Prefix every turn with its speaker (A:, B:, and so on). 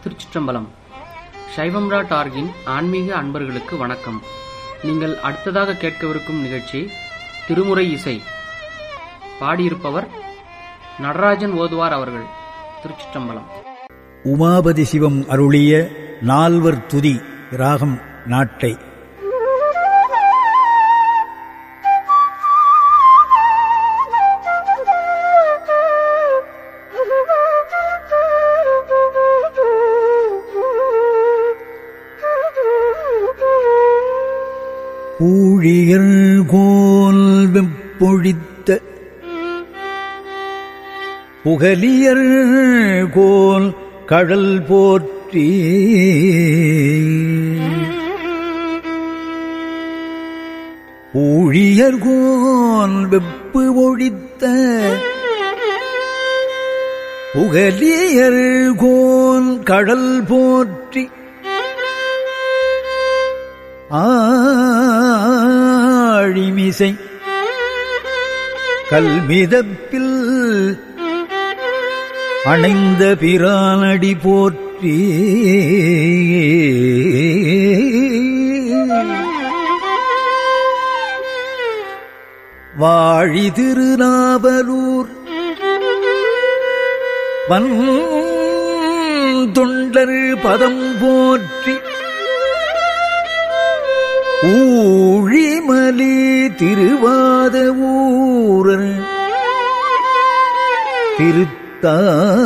A: திருச்சிற்றம்பலம் சைவம்ரா டார்கின் ஆன்மீக அன்பர்களுக்கு வணக்கம் நீங்கள் அடுத்ததாக கேட்கவிருக்கும் நிகழ்ச்சி திருமுறை இசை பாடியிருப்பவர் நடராஜன் ஓதுவார் அவர்கள் திருச்சிற்றம்பலம்
B: உமாபதி சிவம் அருளிய நால்வர் துதி ராகம் நாட்டை ஊழியர் கோல் வெப்பொழித்த புகலியர் கோல் கடல் போற்றி ஊழியர் கோல் வெப்பு ஒழித்த புகலியர் கோல் கடல் போற்றி ஆழிமிசை கல்மிதப்பில் அணைந்த பிரானடி போற்றி வாழி திருநாவலூர் வன் தொண்டர் பதம் போற்றி ஊழிமலி திருவாத ஊரர் திருத்தாள்